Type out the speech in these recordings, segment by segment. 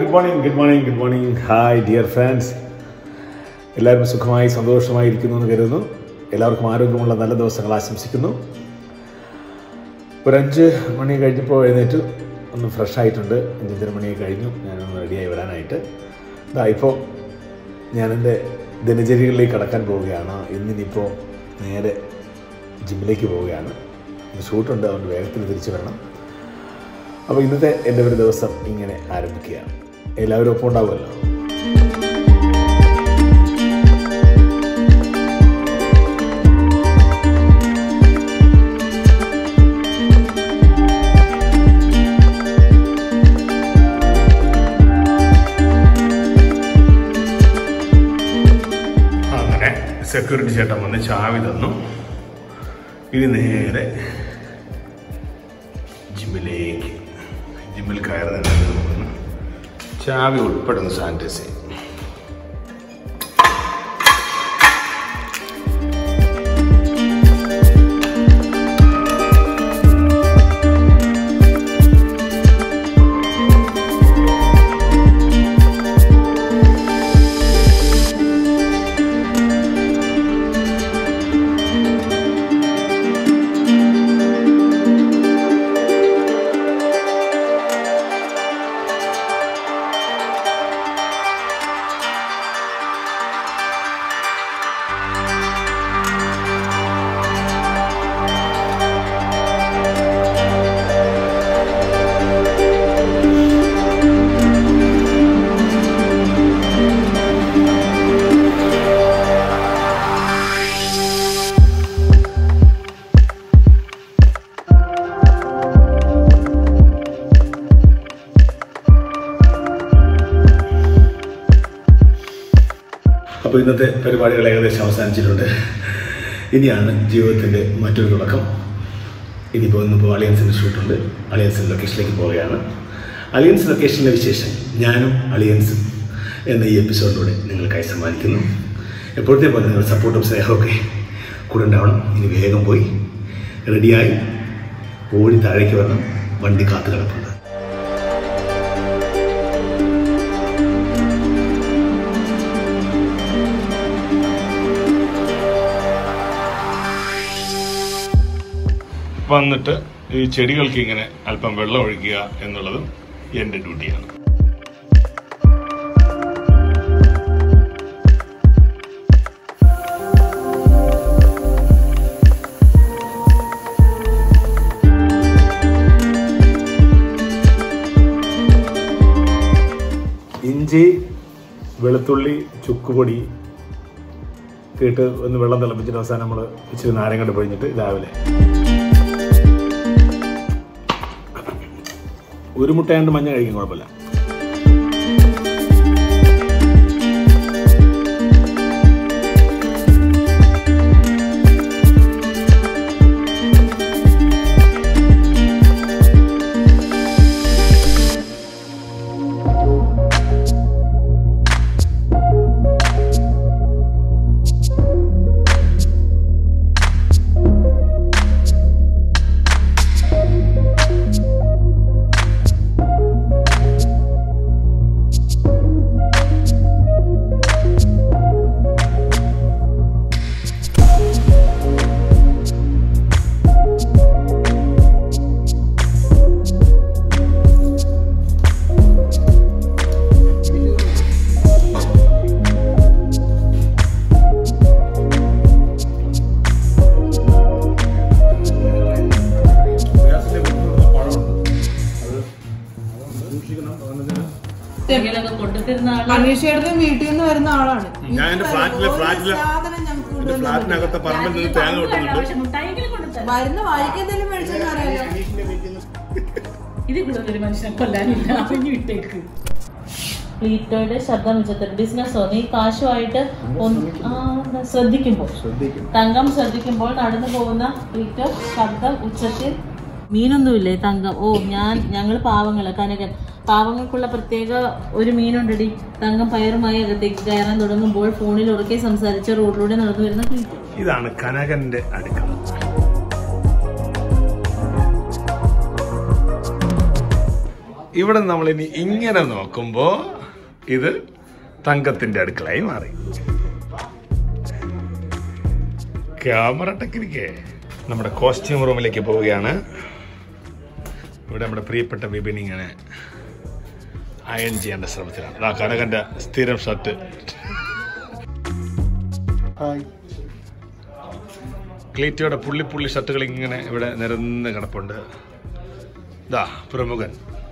Good morning good morning good morning hi dear friends എല്ലാവരും സുഖമായി സന്തോഷമായി ഇരിക്കുന്നു എന്ന് കരുതുന്നു എല്ലാവർക്കും ആരോഗ്യമുള്ള നല്ല ദിവസങ്ങൾ ആശംസിക്കുന്നു ഒരു അഞ്ച് മണി കഴിഞ്ഞപ്പോൾ എഴുന്നേറ്റ് ഒന്ന് ഫ്രഷ് ആയിട്ടുണ്ട് അഞ്ചഞ്ചര മണിയൊക്കെ കഴിഞ്ഞു ഞാനൊന്ന് റെഡിയായി വരാനായിട്ട് ഇതാ ഇപ്പോൾ ഞാനെൻ്റെ ദിനചര്യകളിലേക്ക് കടക്കാൻ പോവുകയാണ് ഇന്നിനിപ്പോൾ നേരെ ജിമ്മിലേക്ക് പോവുകയാണ് ഇന്ന് ഷൂട്ടുണ്ട് അതുകൊണ്ട് വേഗത്തിൽ തിരിച്ചു വരണം അപ്പോൾ ഇന്നത്തെ എൻ്റെ ഒരു ദിവസം ഇങ്ങനെ ആരംഭിക്കുകയാണ് എല്ലാവരും ഒപ്പം ഉണ്ടാവുമല്ലോ അങ്ങനെ സെക്യൂരിറ്റി ചേട്ടൻ വന്ന് ചാവി തന്നു ഇനി നേരെ ജിമ്മിലേക്ക് ജിമ്മിൽ കയറുന്നതിന് പോകുന്നു ചാവി ഉൾപ്പെടുന്ന സാനിറ്റൈസ് ചെയ്യും അപ്പോൾ ഇന്നത്തെ പരിപാടികൾ ഏകദേശം അവസാനിച്ചിട്ടുണ്ട് ഇനിയാണ് ജീവിതത്തിൻ്റെ മറ്റൊരു തുടക്കം ഇനിയിപ്പോൾ ഇന്നിപ്പോൾ അളിയൻസിൻ്റെ ഷൂട്ടുണ്ട് അളിയൻസിൻ്റെ ലൊക്കേഷനിലേക്ക് പോവുകയാണ് അളിയൻസ് ലൊക്കേഷനിലെ വിശേഷം ഞാനും അളിയൻസും എന്ന ഈ എപ്പിസോഡിലൂടെ നിങ്ങൾക്കായി സമ്മാനിക്കുന്നു എപ്പോഴത്തെ പോലെ നിങ്ങളുടെ സപ്പോർട്ടും സ്നേഹമൊക്കെ കൂടെ ഉണ്ടാവണം ഇനി വേഗം പോയി റെഡിയായി ഓടി താഴേക്ക് വരണം വണ്ടി കാത്തു കിടപ്പുണ്ട് വന്നിട്ട് ഈ ചെടികൾക്ക് ഇങ്ങനെ അല്പം വെള്ളം ഒഴിക്കുക എന്നുള്ളതും എൻ്റെ ഡ്യൂട്ടിയാണ് ഇഞ്ചി വെളുത്തുള്ളി ചുക്കുപൊടി ഇട്ട് ഒന്ന് വെള്ളം തിളപ്പിച്ചിട്ട് അവസാനം നമ്മൾ ഇച്ചിരി നാരങ്ങ പൊഴിഞ്ഞിട്ട് രാവിലെ ഒരു മുട്ടയാണ്ട് മഞ്ഞ കഴിക്കും കുഴപ്പമില്ല എന്തെങ്കിലുമൊക്കെ കൊണ്ടുതരുന്ന ആള് അനീഷേട്ടൻ വീട്ടിൽ നിന്ന് വരുന്ന ആളാണ് ഞാൻ എന്റെ ഫ്ലാറ്റിലെ- ഒരു ഫ്ലാറ്റിലെ- സാധനം ഞങ്ങൾക്ക് എന്റെ കൊണ്ടുവന്ന് ഫ്ലാറ്റിനകത്തെ പറമ്പിൽ നിന്ന് തേങ്ങ കൊട്ടുന്നുണ്ട് പക്ഷെ മുട്ടായെങ്കിലും കൊണ്ടുതരാം വരുന്ന വഴിക്ക് എന്തെങ്കിലും മേടിച്ചെന്ന് അറിയാലോ ഇത് കൂടുതൽ ഒരു മനുഷ്യനെ കൊല്ലാനില്ല അറിഞ്ഞു വിട്ടേക്ക് പ്ലീറ്റോയുടെ ശബ്ദം വെച്ചത് ബിസിനസ്സോ നീ കാശുമായിട്ട് ഒന്ന് ആ, ശ്രദ്ധിക്കുമ്പോൾ തങ്കം ശ്രദ്ധിക്കുമ്പോൾ നടന്നു പോകുന്ന പ്ലീറ്റോ ശബ്ദം ഉച്ചത്തിൽ മീനൊന്നുമില്ലേ തങ്കം ഓ ഞാൻ ഞങ്ങൾ പാവങ്ങള് കനകൻ പാവങ്ങൾക്കുള്ള പ്രത്യേക ഒരു മീനുണ്ടടി തങ്കം പയറുമായി അകത്തേക്ക് കയറാൻ തുടങ്ങുമ്പോൾ ഫോണിൽ ഉറക്കെ സംസാരിച്ച് റോഡിലൂടെ നടന്നു വരുന്ന പ്ലീറ്റോ ഇതാണ് കനകന്റെ അടുക്കള ഇവിടെ നമ്മൾ ഇനി ഇങ്ങനെ നോക്കുമ്പോ ഇത് തങ്കത്തിന്റെ അടുക്കളയായി മാറി ക്യാമറ ടെക്നിക്കേ നമ്മുടെ കോസ്റ്റ്യൂം റൂമിലേക്ക് പോവുകയാണ് ഇവിടെ നമ്മുടെ പ്രിയപ്പെട്ട വിപിൻ ഇങ്ങനെ അയൺ ചെയ്യേണ്ട ശ്രമത്തിലാണ് ആ കനകന്റെ സ്ഥിരം ഷർട്ട് ക്ലീറ്റോയുടെ പുള്ളി പുള്ളി ഷർട്ടുകൾ ഇങ്ങനെ ഇവിടെ നിരന്ന് കിടപ്പുണ്ട് ദാ പ്രമുഖൻ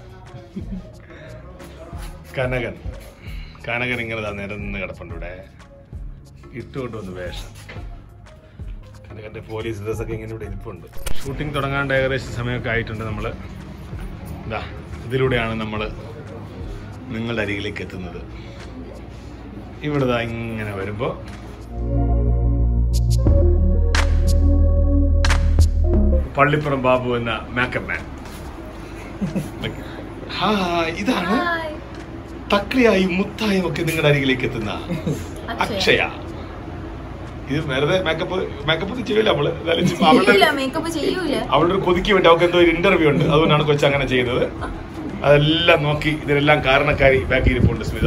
കനകൻ കനകൻ ഇങ്ങനെ ദാ നിരന്ന് കിടപ്പുണ്ട് ഇവിടെ ഇട്ടുകൊണ്ട് വന്ന് വേഷം കനകന്റെ പോലീസ് ഡ്രസ്സൊക്കെ ഇങ്ങനെ ഇവിടെ ഇരിപ്പുണ്ട് ഷൂട്ടിംഗ് തുടങ്ങാണ്ട് ഏകദേശം സമയമൊക്കെ ആയിട്ടുണ്ട് നമ്മൾ ഇതാ ഇതിലൂടെയാണ് നമ്മൾ നിങ്ങളുടെ അരികിലേക്ക് എത്തുന്നത് ഇവിടെ ദാ ഇങ്ങനെ വരുമ്പോൾ പള്ളിപ്പുറം ബാബു എന്ന മേക്കപ്പ് മാൻ ഹാ ഇതാണ് തക്ലിയായും മുത്തായും ഒക്കെ നിങ്ങളുടെ അരികിലേക്ക് എത്തുന്ന അക്ഷയ ഇത് വെറുതെ മേക്കപ്പ് മേക്കപ്പ് ഒന്നും ചെയ്യില്ല അവള് എന്നാലും ചുമ്മാ അവളുടെ മേക്കപ്പ് ചെയ്യൂല അവളുടെ ഒരു കൊതിക്ക് വേണ്ടി അവൾക്ക് എന്തോ ഒരു ഇന്റർവ്യൂ ഉണ്ട് അതുകൊണ്ടാണ് കൊച്ചു അങ്ങനെ ചെയ്യുന്നത് അതെല്ലാം നോക്കി ഇതിനെല്ലാം കാരണക്കാരി ബാക്കി ഇരിപ്പുണ്ട് സ്മിത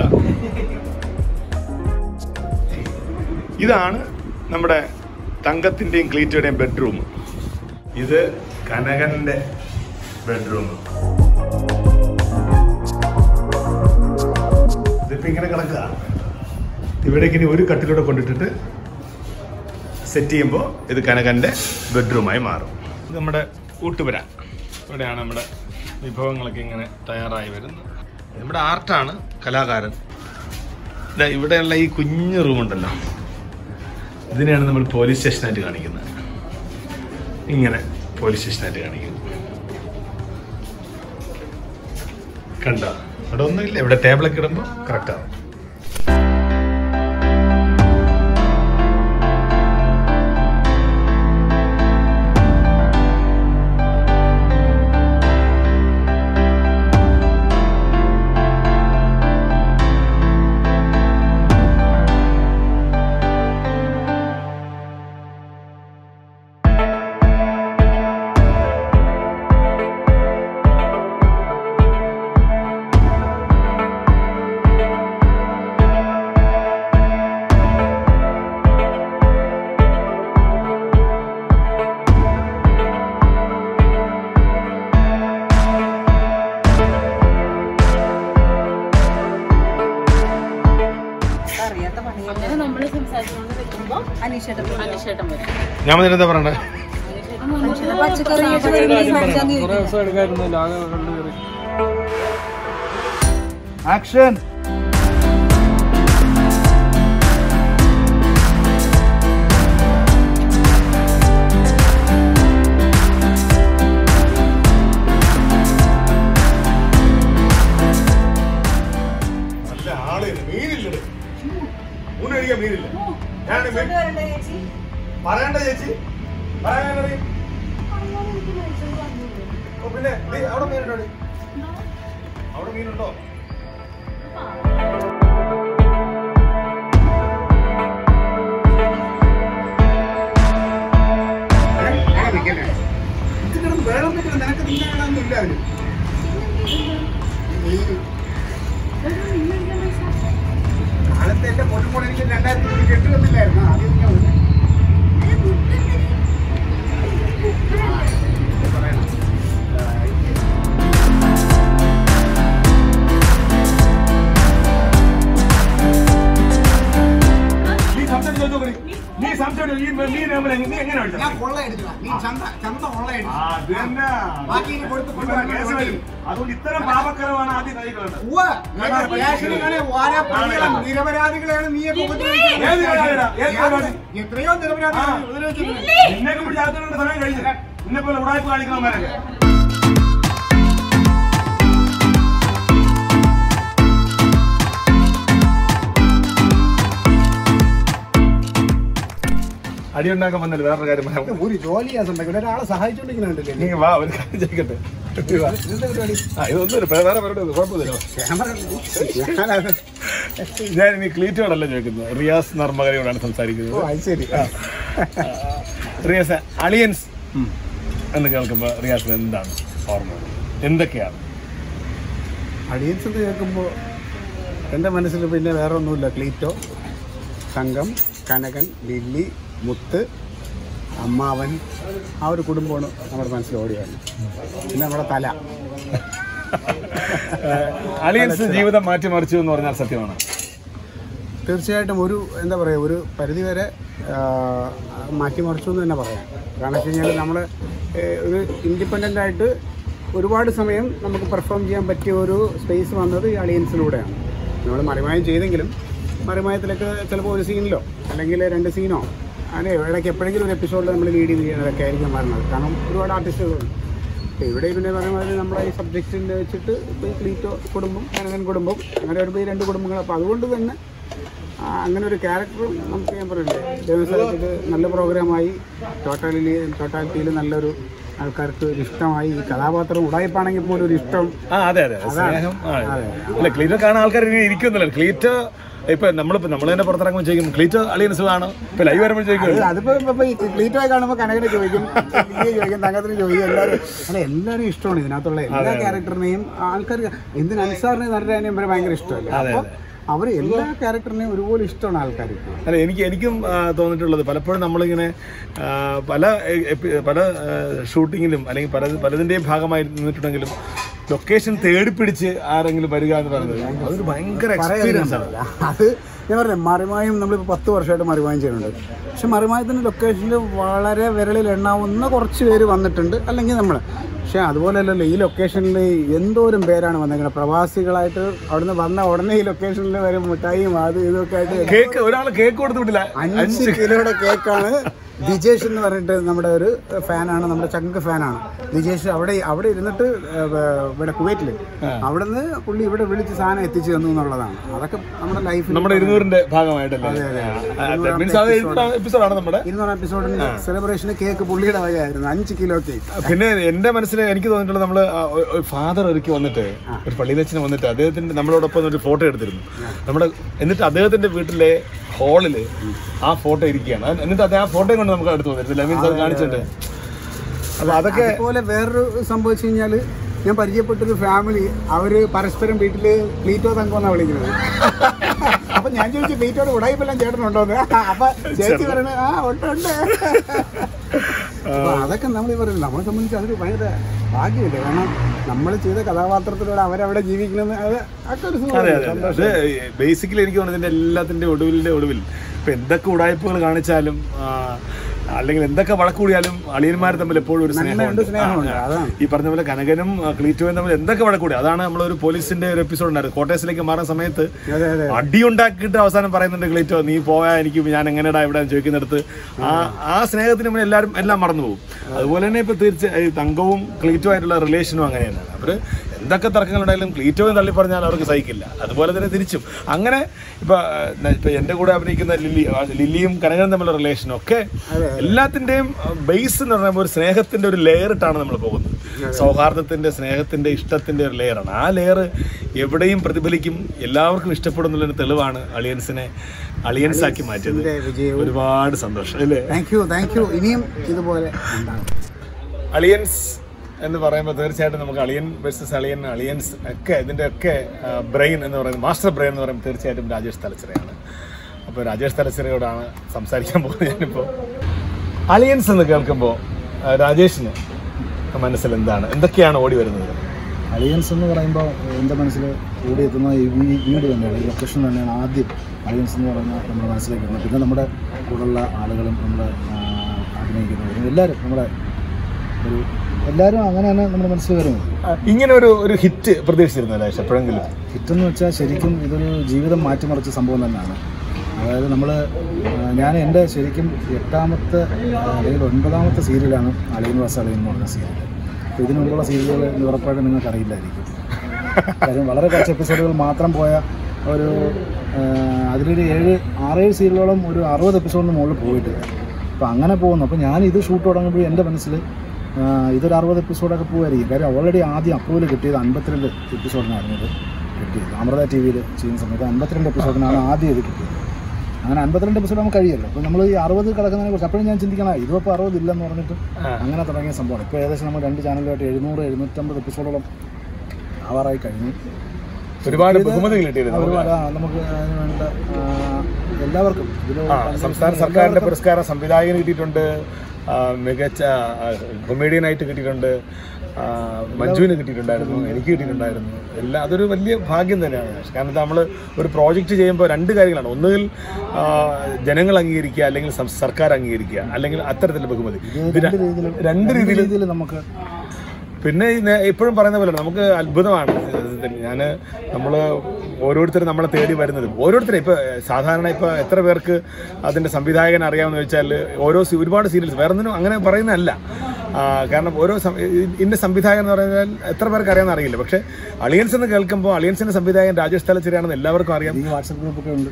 ഇതാണ് നമ്മുടെ തങ്കത്തിന്റെയും ക്ലീറ്റയുടെയും ബെഡ്റൂം ഇത് കനകന്റെ ബെഡ്റൂം ഇതിപ്പോ ഇങ്ങനെ കിടക്കുക ഇവിടേക്ക് ഇനി ഒരു കട്ടിലൂടെ കൊണ്ടിട്ടിട്ട് സെറ്റ് ചെയ്യുമ്പോൾ ഇത് കനകന്റെ ബെഡ്റൂമായി മാറും ഇത് നമ്മുടെ ഊട്ടുപുര ഇവിടെയാണ് നമ്മുടെ വിഭവങ്ങളൊക്കെ ഇങ്ങനെ തയ്യാറായി വരുന്നത് ഇത് നമ്മുടെ ആർട്ടാണ് കലാകാരൻ ദാ ഇവിടെയുള്ള ഈ കുഞ്ഞു റൂമുണ്ടല്ലോ ഇതിനെയാണ് നമ്മൾ പോലീസ് സ്റ്റേഷനായിട്ട് കാണിക്കുന്നത് ഇങ്ങനെ പോലീസ് സ്റ്റേഷനായിട്ട് കാണിക്കുന്നത് കണ്ടോ അവിടെ ഒന്നുമില്ല ഇവിടെ ടേബിളൊക്കെ ഇടുമ്പോൾ കറക്റ്റാണ് അങ്ങനെ നമ്മൾ സംസാരിച്ചുകൊണ്ട് നിൽക്കുമ്പോൾ അനീഷേട്ടൻ അനുശേട്ടൻ വരും ഞാൻ വന്നിട്ട് എന്താ പറയണ്ടേ അനുശേട്ടൻ വന്നിട്ട് പച്ചക്കറി ആക്ഷൻ നല്ല ആള് മീനില്ലത് ഊണ് കഴിക്കാൻ മീനില്ല ഞാൻ പറയണ്ട ചേച്ചി പറയാനറി പിന്നെ ദേ, അവിടെ മീനുണ്ടോ ഡി? അവിടെ മീനുണ്ടോ നിനക്ക് തിന്നാനൊന്നും ഇല്ല അവന് കാലത്ത് എന്റെ പൊട്ടുമ്പോൾ എനിക്ക് രണ്ടായിരത്തി ഇരുപത്തി എട്ട് വന്നില്ലായിരുന്നു ആദ്യം ഞാൻ വന്നു. പറയണം. നീ സംശയം ചോദിച്ചു നോക്ക് നീ. നീ സംശയം ചോദിച്ചു. ഈ മീൻ എങ്ങനെ നീ എങ്ങനെ ഞാൻ അടിച്ചത്? കൊള്ളയടിച്ചതാ. നീ ചന്ത ചന്ത കൊള്ളയടിച്ചു ആ, അത് തന്നെ. ബാക്കി ഇനി കൊടുത്ത് ഇവിടെ കൊണ്ടുവരാൻ കേസ് വരും. അതുകൊണ്ട് ഇത്തരം പാപക്കരമാണ് ആദ്യം കഴിക്കുന്നത് ഉവ്വ്. ഞാൻ റേഷനിങ്ങനെ ഓരോ പ്രതികളും നിരപരാധികളെയാണ് നീയെ ഉപദ്രവിക്കുന്നത്. ഏത് നിരപരാധികളാ? ഏത് നിരപരാധി? എത്രയോ നിരപരാധികളെ ആ. ഉപദ്രവിച്ചിട്ടുണ്ട് നിന്നെയൊക്കെ പിടിച്ച് അകത്തിടേണ്ട സമയം കഴിഞ്ഞു നിന്നെ പോലെ ഉടായ്പ കാണിക്കണമാരൊക്കെ അടിയുണ്ടാക്കാൻ വന്നല്ലേ വേറൊരു കാര്യം പറയാം ഒരു ജോലി ഉണ്ടാക്കി ഒരാളെ സഹായിച്ചോണ്ടിരിക്കുന്നുണ്ടല്ലേ നീ വാ ഒരു കാര്യം ചോദിക്കട്ടെ നീ വാ. ആ ഇതൊന്നും വേറെ പരിപാടി കുഴപ്പമില്ല ക്യാമറ ഞാൻ ഇനി ക്ലീറ്റോടല്ല ചോദിക്കുന്നത് റിയാസ് നർമ്മകരയോടാണ് സംസാരിക്കുന്നത് അത് ശരി ആ. റിയാസ് അളിയൻസ് എന്ന് കേൾക്കുമ്പോൾ റിയാസിന് എന്താണ് ഓർമ്മ എന്തൊക്കെയാണ് അടിയൻസ് എന്ന് കേൾക്കുമ്പോൾ എൻ്റെ മനസ്സിൽ പിന്നെ വേറെ ഒന്നുമില്ല ക്ലീറ്റോ തങ്കം കനകൻ ലില്ലി മുത്ത് അമ്മാവൻ ആ ഒരു കുടുംബമാണ് നമ്മുടെ മനസ്സിൽ ഓടിയാണ് പിന്നെ നമ്മുടെ തല അളിയൻസ് ജീവിതം മാറ്റിമറിച്ചു എന്ന് പറഞ്ഞാൽ സത്യമാണ് തീർച്ചയായിട്ടും ഒരു എന്താ പറയുക ഒരു പരിധിവരെ ആ, മാറ്റിമറിച്ചു എന്ന് തന്നെ പറയാം കാരണം വെച്ച് കഴിഞ്ഞാൽ നമ്മൾ ഒരു ഇൻഡിപെൻഡൻ്റ് ആയിട്ട് ഒരുപാട് സമയം നമുക്ക് പെർഫോം ചെയ്യാൻ പറ്റിയ ഒരു സ്പേസ് വന്നത് ഈ അളിയൻസിലൂടെയാണ് നമ്മൾ മറിമായം ചെയ്തെങ്കിലും മറിമായത്തിലൊക്കെ ചിലപ്പോൾ ഒരു സീനിലോ അല്ലെങ്കിൽ രണ്ട് സീനോ അങ്ങനെ ഇടയ്ക്ക് എപ്പോഴെങ്കിലും ഒരു എപ്പിസോഡിൽ നമ്മൾ ലീഡ് ചെയ്യുന്നതൊക്കെ ആയിരിക്കും വരുന്നത് കാരണം ഒരുപാട് ആർട്ടിസ്റ്റുകളുണ്ട് അപ്പോൾ ഇവിടെ പിന്നെ പറയുന്നത് നമ്മുടെ ഈ സബ്ജക്റ്റിൻ്റെ വെച്ചിട്ട് ഇപ്പോൾ ഈ ക്ലീറ്റോ കുടുംബം കനകൻ കുടുംബം അങ്ങനെ വരുമ്പോൾ ഈ രണ്ട് കുടുംബങ്ങൾ അപ്പോൾ അതുകൊണ്ട് തന്നെ ആ, അങ്ങനെ ഒരു ക്യാരക്ടറും നമുക്ക് ഞാൻ പറയണ്ടേ ദേവസ്ഥലത്തിൽ നല്ല പ്രോഗ്രാമായി ടോട്ടാലിറ്റി ടോട്ടാലിറ്റിയിൽ നല്ലൊരു ആൾക്കാർക്ക് ഒരു ഇഷ്ടമായി ഈ കഥാപാത്രം ഉടായ്പാണെങ്കിൽ പോലും ഒരു ഇഷ്ടം ആ അതെ അതെ സ്നേഹം ആ, അല്ല ക്ലീറ്റോ കാണാൻ ആൾക്കാർ ഇങ്ങനെ ഇരിക്കുന്നില്ല ക്ലീറ്റോ ഇപ്പൊ നമ്മളിപ്പോ നമ്മൾ തന്നെ പുറത്തിറങ്ങുമ്പോൾ ചോദിക്കും ക്ലീറ്റോ അളിയൻസ് ആണ് ഇപ്പൊ ലൈവ് വരുമ്പോൾ ചോദിക്കും അത് അതിപ്പോ ഇപ്പൊ ഈ ക്ലീറ്റോയെ കാണുമ്പോൾ കനകനെ ചോദിക്കും ലില്ലിയെ ചോദിക്കും തങ്കത്തിന് ചോദിക്കും എല്ലാവരും അല്ല എല്ലാവരും ഇഷ്ടമാണ് ഇതിനകത്തുള്ള എല്ലാ ക്യാരക്ടറിനെയും ആൾക്കാർക്ക് എന്തിന് അൻസാറിനെ നടരാനും ഇവരെ ഭയങ്കര ഇഷ്ടമല്ലേ അപ്പോൾ അവർ എല്ലാ ക്യാരക്ടറിനെയും ഒരുപോലെ ഇഷ്ടമാണ് ആൾക്കാർക്ക് അല്ല എനിക്ക് എനിക്കും ആ, തോന്നിയിട്ടുള്ളത് പലപ്പോഴും നമ്മളിങ്ങനെ ആ, പല എപ്പി- പല ഷൂട്ടിങ്ങിലും അല്ലെങ്കിൽ പല പലതിൻ്റെയും ഭാഗമായി നിന്നിട്ടുണ്ടെങ്കിലും ലൊക്കേഷൻ തേടിപ്പിടിച്ച് ആരെങ്കിലും വരിക എന്ന് പറയുന്നത് അതൊരു ഭയങ്കര എക്സ്പീരിയൻസ് ആണ് അത് ഞാൻ പറഞ്ഞില്ലേ മറിമായും നമ്മളിപ്പോൾ പത്ത് വർഷമായിട്ട് മറിമായം ചെയ്യുന്നുണ്ട് പക്ഷെ മറിമായത്തിൻ്റെ ലൊക്കേഷനിൽ വളരെ വിരളിൽ എണ്ണാവുന്ന കുറച്ച് പേര് വന്നിട്ടുണ്ട് അല്ലെങ്കിൽ നമ്മൾ പക്ഷേ അതുപോലെയല്ലല്ലോ ഈ ലൊക്കേഷനിൽ എന്തോരം പേരാണ് വന്നേക്കുന്നത് പ്രവാസികളായിട്ട് അവിടുന്ന് വന്ന ഉടനെ ഈ ലൊക്കേഷനിൽ വരും മിഠായിയും അത് ഇതൊക്കെ ആയിട്ട് കേക്ക് ഒരാൾ കേക്ക് കൊടുത്തു വിട്ടില്ല അഞ്ച് കിലോയുടെ കേക്കാണ് ദിജേഷ് എന്ന് പറഞ്ഞിട്ട് നമ്മുടെ ഒരു ഫാനാണ് നമ്മുടെ ചങ്ക് ഫാനാണ് ദിജേഷ് അവിടെ അവിടെ ഇരുന്നിട്ട് ഏഹ്, ഇവിടെ കുവൈറ്റിൽ അവിടുന്ന് പുള്ളി ഇവിടെ വിളിച്ച് സാധനം എത്തിച്ചു തന്നു എന്നുള്ളതാണ് അതൊക്കെ നമ്മുടെ ലൈഫിൽ നമ്മുടെ ഇരുന്നൂറിന്റെ ഭാഗമായിട്ടല്ലേ മീൻസ് അത് എപ്പിസോഡാണ് നമ്മുടെ ഇരുന്നൂറ് എപ്പിസോഡിന്റെ സെലിബ്രേഷന് കേക്ക് പുള്ളിയുടെ വകയായിരുന്നു അഞ്ച് കിലോ കേക്ക് പിന്നെ എന്റെ മനസ്സിൽ എനിക്ക് തോന്നിയിട്ടുള്ളത് നമ്മള് ഫാദർ ഒരുക്കി വന്നിട്ട് ഒരു പള്ളിയിലച്ഛന് വന്നിട്ട് അദ്ദേഹത്തിന്റെ നമ്മളോടൊപ്പം ഒരു ഫോട്ടോ എടുത്തിരുന്നു നമ്മുടെ എന്നിട്ട് അദ്ദേഹത്തിന്റെ വീട്ടിലെ ഹാളില് ആ ഫോട്ടോ ഇരിക്കുകയാണ് അത് എന്നിട്ട് അദ്ദേഹം ആ ഫോട്ടോയും കൊണ്ട് നമുക്ക് അടുത്ത് വന്നിരുന്നില്ല മീൻസ് അത് കാണിച്ചിട്ട് അപ്പൊ അതൊക്കെ അതുപോലെ വേറൊരു സംഭവിച്ചു കഴിഞ്ഞാല് ഞാൻ പരിചയപ്പെട്ടൊരു ഫാമിലി അവര് പരസ്പരം വീട്ടില് ക്ലീറ്റോ തങ്കോന്നാ വിളിക്കുന്നത് അപ്പൊ ഞാൻ ചോദിച്ചു ക്ലീറ്റോട് ഉടായിപ്പെല്ലാം ചേട്ടനുണ്ടോന്ന് അപ്പൊ ചേച്ചി പറയണ ആ ഉണ്ട് ഉണ്ട് അപ്പൊ അതൊക്കെ നമ്മൾ ഈ പറയുന്നത് നമ്മളെ സംബന്ധിച്ച് അതൊരു ഭയങ്കര ഭാഗ്യമില്ലേ കാരണം നമ്മൾ ചെയ്ത കഥാപാത്രത്തിലൂടെ അവരവിടെ ജീവിക്കണമെന്ന് അത് അതൊക്കെ ഒരു അതെ സുഖമല്ലേ? അതെ അത് ബേസിക്കലി എനിക്ക് തോന്നുന്നത് ഇതിന്റെ എല്ലാത്തിന്റെ ഒടുവിലിന്റെ ഒടുവിൽ ഇപ്പൊ എന്തൊക്കെ ഉടായ്പകൾ കാണിച്ചാലും ആ, അല്ലെങ്കിൽ എന്തൊക്കെ വഴക്കൂടിയാലും അളിയന്മാർ തമ്മിൽ എപ്പോഴും ഒരു സ്നേഹമുണ്ട് സ്നേഹമുണ്ട് ആ, ആ. അതാണ് ഈ പറഞ്ഞ പോലെ കനകനും ആ, ക്ലീറ്റോയും തമ്മിൽ എന്തൊക്കെ വഴക്കൂടി അതാണ് നമ്മളൊരു പോലീസിന്റെ ഒരു എപ്പിസോഡ് ഉണ്ടായിരുന്നു കോട്ടേഴ്സിലേക്ക് മാറുന്ന സമയത്ത് അതെ അതെ അടി ഉണ്ടാക്കിയിട്ട് അവസാനം പറയുന്നുണ്ട് ക്ലീറ്റോ നീ പോയാ എനിക്ക് ഞാൻ എങ്ങനെയാടാ ഇവിടെ ചോദിക്കുന്നിടത്ത് ആ ആ സ്നേഹത്തിന് നമ്മൾ എല്ലാവരും എല്ലാം മറന്നു പോകും അതുപോലെ തന്നെ ഇപ്പൊ തീർച്ചയായും തങ്കവും ക്ലീറ്റോ ആയിട്ടുള്ള റിലേഷനും അങ്ങനെ തന്നെയാണ് അവര് എന്തൊക്കെ തർക്കങ്ങളുണ്ടായാലും ക്ലീറ്റോയും തള്ളി പറഞ്ഞാൽ അവർക്ക് സഹിക്കില്ല അതുപോലെ തന്നെ തിരിച്ചും അങ്ങനെ ഇപ്പൊ ഏഹ്, ഇപ്പൊ എന്റെ കൂടെ അഭിനയിക്കുന്ന ലില്ലി ആ, ലില്ലിയും കനകനും തമ്മിലുള്ള റിലേഷനും ഒക്കെ എല്ലാത്തിന്റെയും ബേസ് എന്ന് പറയുമ്പോൾ ഒരു സ്നേഹത്തിന്റെ ഒരു ലെയർ ഇട്ടാണ് നമ്മൾ പോകുന്നത് സൗഹാർദ്ദത്തിന്റെ സ്നേഹത്തിന്റെ ഇഷ്ടത്തിന്റെ ഒരു ലെയറാണ് ആ ലെയർ എവിടെയും പ്രതിഫലിക്കും എല്ലാവർക്കും ഇഷ്ടപ്പെടുന്നുള്ളൊരു തെളിവാണ് അളിയൻസിനെ അളിയൻസ് ആക്കി മാറ്റിയത് ഇതിന്റെ വിജയവും ഒരുപാട് സന്തോഷം അല്ലേ താങ്ക് യു താങ്ക് യു ഇനിയും ഇതുപോലെ ഉണ്ടാകും അളിയൻസ് എന്ന് പറയുമ്പോൾ തീർച്ചയായിട്ടും നമുക്ക് അളിയൻ വേഴ്സസ് അളിയൻ അളിയൻസ് ഒക്കെ ഇതിൻ്റെ ഒക്കെ ബ്രെയിൻ എന്ന് പറയുന്നത് മാസ്റ്റർ ബ്രെയിൻ എന്ന് പറയുമ്പോൾ തീർച്ചയായിട്ടും രാജേഷ് തലച്ചിറയാണ് അപ്പോൾ രാജേഷ് തലച്ചിറയോടാണ് സംസാരിക്കാൻ പോകുന്നത് ഞാനിപ്പോൾ അളിയൻസ് എന്ന് കേൾക്കുമ്പോൾ ആ, രാജേഷിന് മനസ്സിൽ എന്താണ് എന്തൊക്കെയാണ് ഓടി വരുന്നത് അലിയൻസ് എന്ന് പറയുമ്പോൾ എൻ്റെ മനസ്സിൽ ഓടിയെത്തുന്ന ഈ വീ- വീട് തന്നെയാണ് ഈ ലൊക്കേഷൻ തന്നെയാണ് ആദ്യം അലിയൻസ് എന്ന് പറഞ്ഞാൽ നമ്മുടെ മനസ്സിലേക്ക് വരുന്നത് പിന്നെ നമ്മുടെ കൂടെയുള്ള ആളുകളും നമ്മുടെ ആ, അഭിനയിക്കുന്നവരും എല്ലാവരും നമ്മുടെ ഒരു എല്ലാവരും അങ്ങനെ തന്നെ നമ്മുടെ മനസ്സിൽ വരുന്നത് ആ, ഇങ്ങനെ ഒരു ഒരു ഹിറ്റ് പ്രതീക്ഷിച്ചിരുന്നു രാജേഷ് എപ്പോഴെങ്കിലും ഹിറ്റെന്ന് വെച്ചാൽ ശരിക്കും ഇതൊരു ജീവിതം മാറ്റിമറിച്ച സംഭവം തന്നെയാണ് അതായത് നമ്മൾ ഞാൻ എൻ്റെ ശരിക്കും എട്ടാമത്തെ ആ, അല്ലെങ്കിൽ ഒൻപതാമത്തെ സീരിയലാണ് അളിയൻ വാസ അളിയൻ എന്ന് പറഞ്ഞ സീരിയൽ അപ്പോൾ ഇതിനു മുമ്പുള്ള സീരിയലുകൾ ഉറപ്പായിട്ടും നിങ്ങൾക്ക് അറിയില്ലായിരിക്കും കാര്യം വളരെ കുറച്ച് എപ്പിസോഡുകൾ മാത്രം പോയ ഒരു ആ, അതിലൊരു ഏഴ് ആറേഴ് സീരിയലോളം ഒരു അറുപത് എപ്പിസോഡിന് മുകളിൽ പോയിട്ടില്ല അപ്പോൾ അങ്ങനെ പോകുന്നു അപ്പോൾ ഞാൻ ഇത് ഷൂട്ട് തുടങ്ങുമ്പോൾ എൻ്റെ മനസ്സിൽ ആ, ഇതൊരു അറുപത് എപ്പിസോഡൊക്കെ പോകുമായിരിക്കും കാര്യം ഓൾറെഡി ആദ്യം അപ്രൂവൽ കിട്ടിയത് അൻപത്തിരണ്ട് എപ്പിസോഡിനായിരുന്നു ഇത് കിട്ടിയത് അമൃത ടി വിയിൽ ചെയ്യുന്ന സമയത്ത് അൻപത്തിരണ്ട് എപ്പിസോഡിനാണ് ആദ്യം ഇത് കിട്ടിയത് അങ്ങനെ അൻപത്തിരണ്ട് എപ്പിസോഡ് നമുക്ക് കഴിയല്ലോ അപ്പോൾ നമ്മൾ ഈ അറുപത് കിടക്കുന്നതിനെ കുറിച്ച് അപ്പോഴും ഞാൻ ചിന്തിക്കണം ഇതിപ്പോൾ അറുപത് ഇല്ലെന്ന് പറഞ്ഞിട്ട് അങ്ങനെ തുടങ്ങിയ സംഭവമാണ് ഇപ്പോൾ ഏകദേശം നമ്മൾ രണ്ട് ചാനലുമായിട്ട് എഴുന്നൂറ് എഴുന്നൂറ്റമ്പത് എപ്പിസോഡോളം ആവാറായി കഴിഞ്ഞു ഒരുപാട് ബഹുമതികൾ കിട്ടിയിരുന്നു ഒരുപാട് ആ, നമുക്ക് അതിന് വേണ്ട ആ, എല്ലാവർക്കും ഇതിൽ ആ സംസ്ഥാന സർക്കാരിന്റെ പുരസ്കാരം സംവിധായകന് കിട്ടിയിട്ടുണ്ട് ആ, മികച്ച കൊമേഡിയനായിട്ട് കിട്ടിയിട്ടുണ്ട് ആ, മഞ്ജുവിന് കിട്ടിയിട്ടുണ്ടായിരുന്നു എനിക്ക് കിട്ടിയിട്ടുണ്ടായിരുന്നു എല്ലാം അതൊരു വലിയ ഭാഗ്യം തന്നെയാണ് കാരണം നമ്മൾ ഒരു പ്രോജക്റ്റ് ചെയ്യുമ്പോൾ രണ്ട് കാര്യങ്ങളാണ് ഒന്നുകിൽ ആ, ജനങ്ങൾ അംഗീകരിക്കുക അല്ലെങ്കിൽ സം- സർക്കാർ അംഗീകരിക്കുക അല്ലെങ്കിൽ അത്തരത്തിലുള്ള ബഹുമതി ഇത് ര- രണ്ട് രീതിയിൽ രീതിയിൽ നമുക്ക് പിന്നെ ഈ നേ- ഇപ്പോഴും പറയുന്ന പോലെ നമുക്ക് അത്ഭുതമാണ് ഞാൻ നമ്മൾ ഓരോരുത്തരും നമ്മളെ തേടി വരുന്നതും ഓരോരുത്തരും ഇപ്പോൾ സാധാരണ ഇപ്പോൾ എത്ര പേർക്ക് അതിൻ്റെ സംവിധായകൻ അറിയാമെന്ന് വെച്ചാൽ ഓരോ സീ- ഒരുപാട് സീരിയൽസ് വേറെ ഒന്നിനും അങ്ങനെ പറയുന്നതല്ല ആ, കാരണം ഓരോ സം- ഇ- ഇന്ന സംവിധായകൻ എന്ന് പറഞ്ഞാൽ എത്ര പേർക്ക് അറിയാമെന്ന് അറിയില്ല പക്ഷേ അളിയൻസ് എന്ന് കേൾക്കുമ്പോൾ അളിയൻസിൻ്റെ സംവിധായകൻ രാജേഷ് തലച്ചിരിയാണെന്ന് എല്ലാവർക്കും അറിയാം ഈ വാട്സപ്പ് ഗ്രൂപ്പൊക്കെ ഉണ്ട്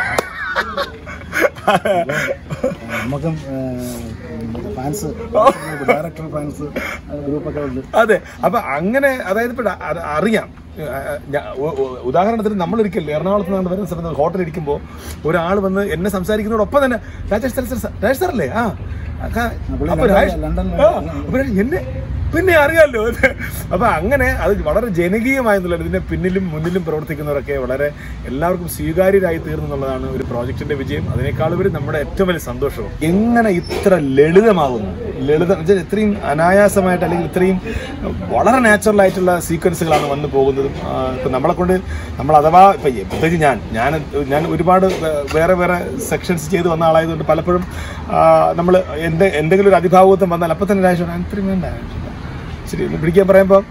നമുക്കും ഫാൻസ് ഡയറക്ടർ ഫാൻസ് ഗ്രൂപ്പൊക്കെ ഉണ്ട് അതെ അപ്പൊ അങ്ങനെ അതായത് ഇപ്പൊ അ- അറിയാം ഏഹ് ഞാ- ഉ- ഉ- ഉദാഹരണത്തിന് നമ്മളൊരിക്കൽ എറണാകുളത്ത് നിന്ന് വരുന്ന സമയത്ത് ഹോട്ടലിൽ ഇരിക്കുമ്പോൾ ഒരാൾ വന്ന് എന്നെ സംസാരിക്കുന്നതോടൊപ്പം തന്നെ രാജേഷ് സർ സർ രാജേഷ് സാറല്ലേ ആ അക്ക- പുള്ളി അപ്പൊ രാജേഷ് ലണ്ടനിൽ ആ, അപ്പൊ രാജേഷ് എന്നെ പിന്നെ അറിയാമല്ലോ അപ്പൊ അങ്ങനെ അത് വളരെ ജനകീയമായെന്നുള്ളത് ഇതിന്റെ പിന്നിലും മുന്നിലും പ്രവർത്തിക്കുന്നവരൊക്കെ വളരെ എല്ലാവർക്കും സ്വീകാര്യരായി തീർന്നു എന്നുള്ളതാണ് ഒരു പ്രോജക്റ്റിന്റെ വിജയം അതിനേക്കാൾ ഉപരി നമ്മുടെ ഏറ്റവും വലിയ സന്തോഷവും എങ്ങനെ ഇത്ര ലളിതമാകുന്നു ലളിതം എന്ന് വെച്ചാൽ ഇത്രയും അനായാസമായിട്ട് അല്ലെങ്കിൽ ഇത്രയും വളരെ നാച്ചുറൽ ആയിട്ടുള്ള സീക്വൻസുകളാണ് വന്നു പോകുന്നതും ആ, ഇപ്പൊ നമ്മളെ കൊണ്ട് നമ്മൾ അഥവാ ഇപ്പൊ ഈ- പ്രത്യേകിച്ച് ഞാൻ ഞാൻ ഞാൻ ഒരുപാട് വേ- വേറെ വേറെ സെക്ഷൻസ് ചെയ്ത് വന്ന ആളായതുകൊണ്ട് പലപ്പോഴും നമ്മൾ എൻ്റെ എന്തെങ്കിലും ഒരു അതിഭാവത്വം വന്നാൽ അപ്പം തന്നെ രാജേഷ് പറഞ്ഞു, ഇത്രയും വേണ്ട ശരി ഒന്ന് പിടിക്കാൻ പറയുമ്പോൾ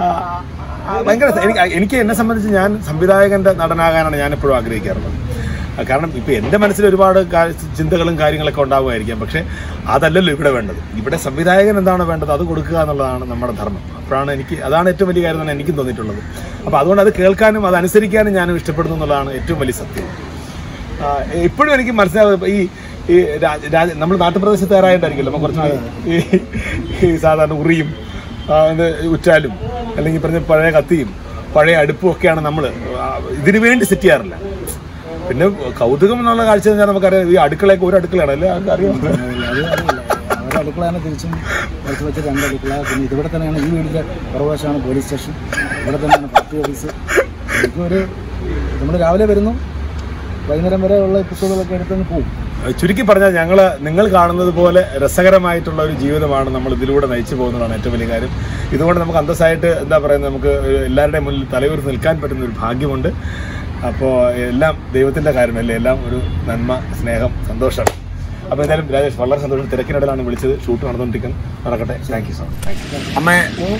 ഭയങ്കര എനിക്ക് എനിക്ക് എന്നെ സംബന്ധിച്ച് ഞാൻ സംവിധായകൻ്റെ നടനാകാനാണ് ഞാൻ എപ്പോഴും ആഗ്രഹിക്കാറുള്ളത് ആ, കാരണം ഇപ്പം എൻ്റെ മനസ്സിൽ ഒരുപാട് കാ- ചിന്തകളും കാര്യങ്ങളൊക്കെ ഉണ്ടാകുമായിരിക്കാം പക്ഷേ അതല്ലല്ലോ ഇവിടെ വേണ്ടത് ഇവിടെ സംവിധായകൻ എന്താണോ വേണ്ടത് അത് കൊടുക്കുക എന്നുള്ളതാണ് നമ്മുടെ ധർമ്മം അപ്പോഴാണ് എനിക്ക് അതാണ് ഏറ്റവും വലിയ കാര്യം തന്നെ എനിക്കും തോന്നിയിട്ടുള്ളത് അപ്പോൾ അതുകൊണ്ട് അത് കേൾക്കാനും അത് അനുസരിക്കാനും ഞാനും ഇഷ്ടപ്പെടുന്നു എന്നുള്ളതാണ് ഏറ്റവും വലിയ സത്യം ആ, ഇപ്പോഴും എനിക്ക് മനസ്സിലാവുന്നത് ഈ ഈ രാജ- രാജ- നമ്മൾ നാട്ടുപ്രദേശത്തുകാരായിട്ടായിരിക്കുമല്ലോ നമ്മൾ കുറച്ച് ഈ ഈ സാധാരണ ഉറിയും ആ, ഇത് ഉറ്റാലും അല്ലെങ്കിൽ പറഞ്ഞ പഴയ കത്തിയും പഴയ അടുപ്പും ഒക്കെയാണ് നമ്മൾ ഇതിനു വേണ്ടി സെറ്റ് ചെയ്യാറില്ല പിന്നെ കൗതുകം എന്നുള്ള കാഴ്ച കഴിഞ്ഞാൽ നമുക്കറിയാം ഈ അടുക്കളയൊക്കെ ഒരു അടുക്കളയാണ് അല്ലേ അത് അറിയാം അത് അറിയില്ല അവരുടെ അടുക്കളയാണ് തിരിച്ചും കുറച്ച് വെച്ച് രണ്ട് അടുക്കള പിന്നെ ഇതിവിടെ തന്നെയാണ് ഈ വീടിൻ്റെ പുറവശമാണ് പോലീസ് സ്റ്റേഷൻ ഇവിടെ തന്നെയാണ് പാർട്ടി ഓഫീസ് ശരിക്കും ഒരു നമ്മൾ രാവിലെ വരുന്നു വൈകുന്നേരം വരെ ഉള്ള എപ്പിസോഡുകളൊക്കെ എടുത്തങ്ങ് പോകും ചുരുക്കി പറഞ്ഞാൽ ഞങ്ങൾ നിങ്ങൾ കാണുന്നത് പോലെ രസകരമായിട്ടുള്ള ഒരു ജീവിതമാണ് നമ്മൾ ഇതിലൂടെ നയിച്ചു പോകുന്നതാണ് ഏറ്റവും വലിയ കാര്യം ഇതുകൊണ്ട് നമുക്ക് അന്തസ്സായിട്ട് എന്താ പറയുന്നത് നമുക്ക് എല്ലാവരുടെയും മുന്നിൽ തലയുയർത്തി നിൽക്കാൻ പറ്റുന്ന ഒരു ഭാഗ്യമുണ്ട് അപ്പോൾ എല്ലാം ദൈവത്തിൻ്റെ കാര്യമല്ലേ എല്ലാം ഒരു നന്മ സ്നേഹം സന്തോഷമാണ് അപ്പോൾ എന്തായാലും രാജേഷ് വളരെ സന്തോഷം തിരക്കിനിടയിലാണ് വിളിച്ചത് ഷൂട്ട് നടന്നുകൊണ്ടിരിക്കുന്നത് നടക്കട്ടെ താങ്ക് യു സോ മച്ച് അമ്മ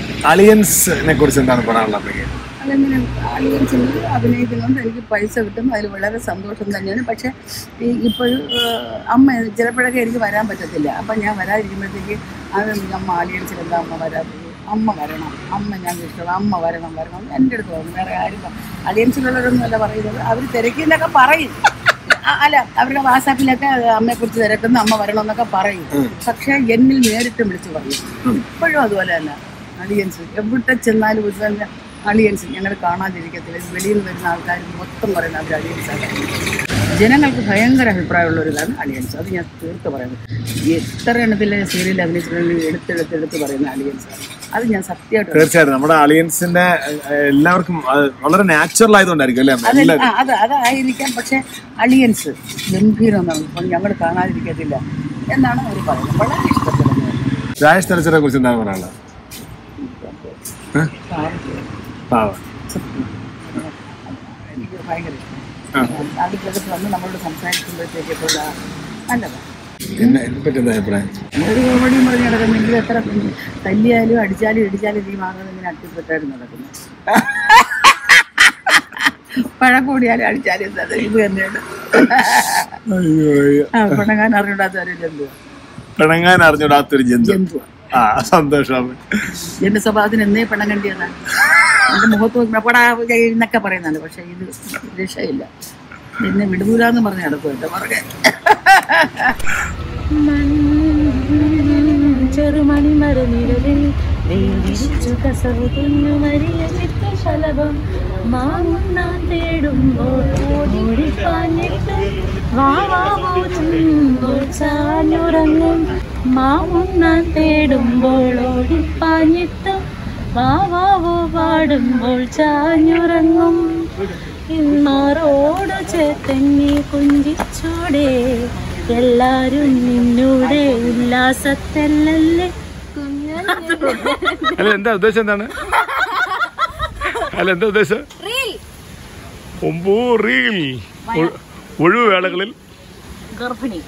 അലിയൻസിനെ കുറിച്ച് എന്താണ് പറയാനുള്ളത് അമ്മയ്ക്ക് അതങ്ങനെ അലിയൻസിൽ അഭിനയിക്കുന്നുണ്ട് എനിക്ക് പൈസ കിട്ടും അതിൽ വളരെ സന്തോഷം തന്നെയാണ് പക്ഷേ ഈ ഇപ്പോൾ അമ്മ ചിലപ്പോഴൊക്കെ എനിക്ക് വരാൻ പറ്റത്തില്ല അപ്പം ഞാൻ വരാതിരിക്കുമ്പോഴത്തേക്ക് അത് അമ്മ അലിയൻസിൽ എന്താ അമ്മ വരാത്തത് അമ്മ വരണം അമ്മ ഞങ്ങൾക്ക് ഇഷ്ടമാണ് അമ്മ വരണം വരണം എൻ്റെ അടുത്ത് പറഞ്ഞു വേറെ ആരും പറ- അലിയൻസിലുള്ളവരൊന്നും അല്ല പറയുന്നത് അവർ തിരക്കിന്നൊക്കെ പറയും അ- അല്ല അവരുടെ വാട്സാപ്പിലൊക്കെ അമ്മയെക്കുറിച്ച് തിരക്കുന്ന അമ്മ വരണം എന്നൊക്കെ പറയും പക്ഷേ എന്നിൽ നേരിട്ട് വിളിച്ച് പറയും ഇപ്പോഴും അതുപോലെ തന്നെ അലിയൻസ് എവിടെ ചെന്നാലും ഇത് തന്നെ അലിയൻസ് ഞങ്ങൾ കാണാതിരിക്കത്തില്ല വെളിയിൽ നിന്ന് വരുന്ന ആൾക്കാർ മൊത്തം പറയുന്നത് അവർ അലിയൻസാണ് ജനങ്ങൾക്ക് ഭയങ്കര അഭിപ്രായമുള്ള ഒരു ഇതാണ് അലിയൻസ് അത് ഞാൻ തീർത്ത് പറയുന്നത് എത്ര എണ്ണത്തിലെ സീരിയൽ അഭിനയിച്ചിട്ടുണ്ടെങ്കിൽ എടുത്തെടുത്തെടുത്ത് പറയുന്ന അലിയൻസാണ് അത് ഞാൻ സത്യമായിട്ട് തീർച്ചയായിട്ടും നമ്മുടെ അളിയൻസിന്റെ എല്ലാവർക്കും അത് വളരെ നാച്ചുറൽ ആയതുകൊണ്ടായിരിക്കും അല്ലേ അമ്മ? അത് എല്ലാവരും ആ, അത് അതായിരിക്കാം പക്ഷെ അലിയൻസ് ഗംഭീരം എന്നാണ് അപ്പോൾ ഞങ്ങൾ കാണാതിരിക്കത്തില്ല എന്നാണ് അവർ പറയുന്നത് വളരെ ഇഷ്ടപ്പെടുന്നത് രാജേഷ് തലച്ചറെ കുറിച്ച് എന്താണ് പറയാനുള്ളത് പാവം എനിക്ക് ഭയങ്കര ഇഷ്ടം അടുത്തടുത്ത് വന്ന് നമ്മളോട് സംസാരിക്കുമ്പോഴത്തേക്ക് ഇപ്പോൾ നല്ലതാണ് എന്നെ എന്നെ പറ്റി എന്താ അഭിപ്രായം ഒരു കോമഡിയും പറഞ്ഞ് നടക്കുന്നെങ്കിൽ എത്ര തല്ലിയാലും അടിച്ചാലും ഇടിച്ചാലും നീ വാങ്ങുന്നത് ഇങ്ങനെ അട്ടിപ്പെട്ടായിരുന്നു നടക്കുന്നത് പഴം കൂടിയാലും അടിച്ചാലും അത് ഇത് തന്നെയാണ് ആ പണങ്ങാൻ അറിഞ്ഞൂടാത്തവരില്ല എന്തുവാ പിണങ്ങാൻ അറിഞ്ഞൂടാത്തൊരു ജന്തു ജന്തുവാ ആ സന്തോഷം എന്റെ സ്വഭാവത്തിന് എന്നേ പണം കണ്ടിയതാണ് എന്റെ മുഖത്ത് നോക്കുമ്പോ പടാ എന്നൊക്കെ പറയുന്നുണ്ട് പക്ഷെ ഇത് രക്ഷയില്ല എന്നെ വിടുകൂലെന്ന് പറഞ്ഞ് നടക്കും എന്റെ പുറകെ ചെറുമണി മരനിഴലിൽ വെയിലിരിച്ചു കസവു തിന്നു മരിയ ചിത്രശലഭം മാമുണ്ണാൻ തേടുമ്പോൾ ഓടിപ്പാഞ്ഞിട്ട് വാവാവോ ചുമ്പോൾ ചാഞ്ഞുറങ്ങും മാമുണ്ണാൻ തേടുമ്പോൾ ഓടിപ്പാഞ്ഞിട്ട് വാവാവോ പാടുമ്പോൾ ചാഞ്ഞുറങ്ങും ഇന്നാറോട് ചേത്തന്നെ കുഞ്ചിച്ചോടെ എല്ലാരും നിന്നൂടെ ഉല്ലാസത്തല്ലല്ലേ അല്ല എന്താ ഉദ്ദേശം എന്താണ് അല്ല എന്താ ഉദ്ദേശം ഒമ്പോ റീൽ ഒഴു- ഒഴിവ് വേളകളിൽ ഗർഭിണി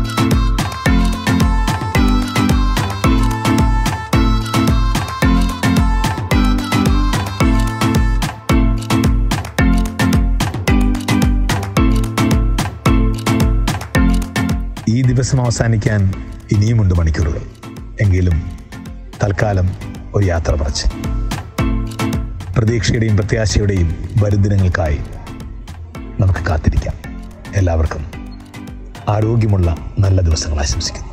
ഈ ദിവസം അവസാനിക്കാൻ ഇനിയുമുണ്ട് മണിക്കൂറുകൾ എങ്കിലും തൽക്കാലം ഒരു യാത്ര പറച്ച് പ്രതീക്ഷയുടെയും പ്രത്യാശയുടെയും വരും ദിനങ്ങൾക്കായി നമുക്ക് കാത്തിരിക്കാം എല്ലാവർക്കും ആരോഗ്യമുള്ള നല്ല ദിവസങ്ങൾ ആശംസിക്കുന്നു